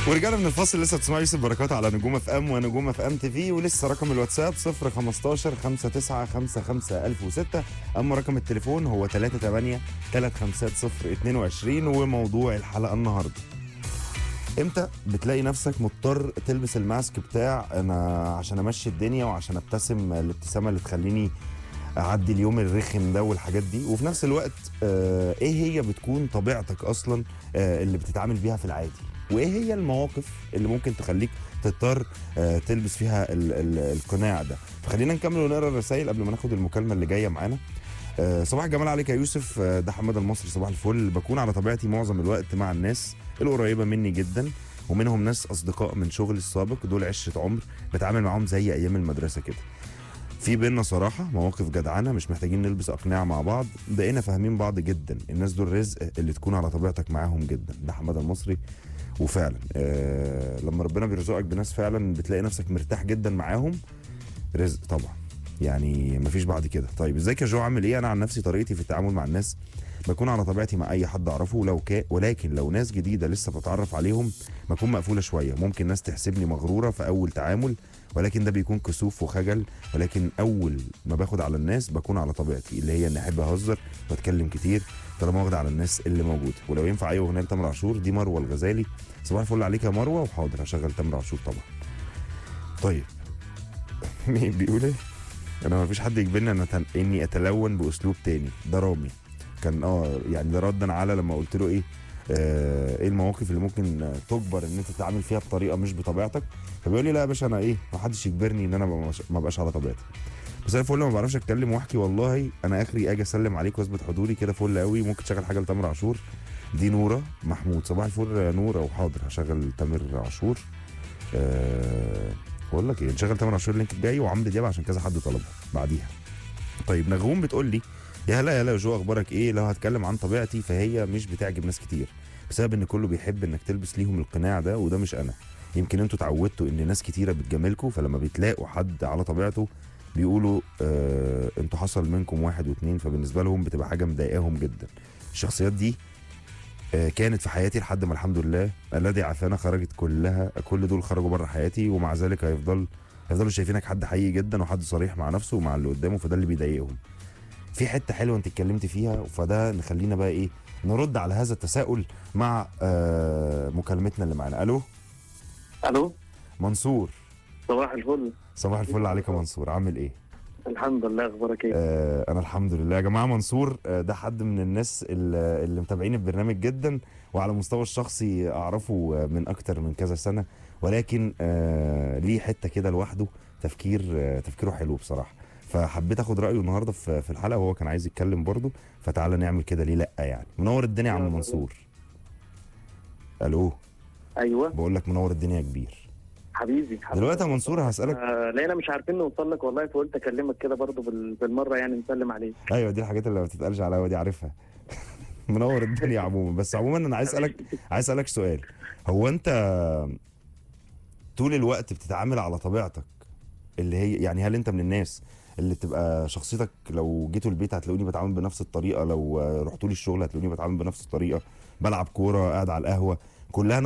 ورجعنا من الفاصل لسه بتسمعوا يوسف بركات على نجوم اف ام ونجوم اف ام تي في ولسه رقم الواتساب 015 5955 1006 اما رقم التليفون هو 38 350 22 وموضوع الحلقه النهارده امتى بتلاقي نفسك مضطر تلبس الماسك بتاع انا عشان امشي الدنيا وعشان ابتسم الابتسامه اللي تخليني اعدي اليوم الرخم ده والحاجات دي وفي نفس الوقت آه ايه هي بتكون طبيعتك اصلا آه اللي بتتعامل بيها في العادي وايه هي المواقف اللي ممكن تخليك تضطر آه تلبس فيها ال ال القناع ده فخلينا نكمل ونقرا الرسائل قبل ما ناخد المكالمه اللي جايه معانا آه صباح الجمال عليك يا يوسف آه ده حماد المصري صباح الفل بكون على طبيعتي معظم الوقت مع الناس القريبه مني جدا ومنهم ناس اصدقاء من شغلي السابق دول عشره عمر بتعامل معاهم زي ايام المدرسه كده في بينا صراحه مواقف جدعانه مش محتاجين نلبس اقنعه مع بعض بقينا فاهمين بعض جدا الناس دول رزق اللي تكون على طبيعتك معاهم جدا ده حماد المصري وفعلا آه لما ربنا بيرزقك بناس فعلا بتلاقي نفسك مرتاح جدا معاهم رزق طبعا يعني مفيش بعد كده طيب ازيك يا جو عامل ايه انا عن نفسي طريقتي في التعامل مع الناس بكون على طبيعتي مع اي حد اعرفه لو كا ولكن لو ناس جديده لسه بتعرف عليهم بكون مقفوله شويه ممكن ناس تحسبني مغروره في اول تعامل ولكن ده بيكون كسوف وخجل ولكن اول ما باخد على الناس بكون على طبيعتي اللي هي اني احب اهزر واتكلم كتير طالما واخد على الناس اللي موجوده ولو ينفع اي اغنيه لتامر عاشور دي مروه الغزالي صباح الفل عليك يا مروه وحاضر هشغل تامر عاشور طبعا طيب مين بيقول ايه انا ما فيش حد يجبرني ان أتن... اني اتلون باسلوب تاني ده رامي كان اه يعني ده ردا على لما قلت له ايه آه ايه المواقف اللي ممكن آه، تجبر ان انت تتعامل فيها بطريقه مش بطبيعتك فبيقول لي لا يا باشا انا ايه ما حدش يجبرني ان انا ما مش- ما ابقاش على طبيعتي بس انا فل ما بعرفش اتكلم واحكي والله انا اخري اجي اسلم عليك واثبت حضوري كده فل قوي ممكن تشغل حاجه لتامر عاشور دي نوره محمود صباح الفل يا نوره وحاضر هشغل تامر عاشور أه بقول لك ايه نشغل تامر عاشور اللينك الجاي وعمرو دياب عشان كذا حد طلبها بعديها طيب نغوم بتقول لي يا هلا يا هلا يا جو اخبارك ايه لو هتكلم عن طبيعتي فهي مش بتعجب ناس كتير بسبب ان كله بيحب انك تلبس ليهم القناع ده وده مش انا يمكن انتوا اتعودتوا ان ناس كتيره بتجاملكوا فلما بتلاقوا حد على طبيعته بيقولوا آه انتوا حصل منكم واحد واتنين فبالنسبه لهم بتبقى حاجه مضايقاهم جدا الشخصيات دي آه كانت في حياتي لحد ما الحمد لله الذي عافانا خرجت كلها كل دول خرجوا بره حياتي ومع ذلك هيفضل هيفضلوا شايفينك حد حقيقي جدا وحد صريح مع نفسه ومع اللي قدامه فده اللي بيضايقهم في حته حلوه انت اتكلمت فيها فده نخلينا بقى ايه نرد على هذا التساؤل مع آه مكالمتنا اللي معانا الو الو منصور صباح الفل صباح الفل عليك يا منصور عامل ايه الحمد لله اخبارك ايه آه انا الحمد لله يا جماعه منصور آه ده حد من الناس اللي, اللي متابعين البرنامج جدا وعلى المستوى الشخصي اعرفه آه، من اكتر من كذا سنه ولكن آه ليه حته كده لوحده تفكير آه تفكيره حلو بصراحه فحبيت اخد رايه النهارده في في الحلقه وهو كان عايز يتكلم برضه فتعالى نعمل كده ليه لا يعني منور الدنيا يا عم منصور الو ايوه بقول لك منور الدنيا يا كبير حبيبي حبيبي. دلوقتي يا منصور هسالك آه لقينا مش عارفين نوصل لك والله فقلت اكلمك كده برضو بال... بالمره يعني نسلم عليك ايوه دي الحاجات اللي ما بتتقالش عليا ودي عارفها منور الدنيا عموما بس عموما انا عايز اسالك عايز اسالك سؤال هو انت طول الوقت بتتعامل على طبيعتك اللي هي يعني هل انت من الناس اللي تبقى شخصيتك لو جيتوا البيت هتلاقوني بتعامل بنفس الطريقه لو رحتوا لي الشغل هتلاقوني بتعامل بنفس الطريقه بلعب كوره قاعد على القهوه كلها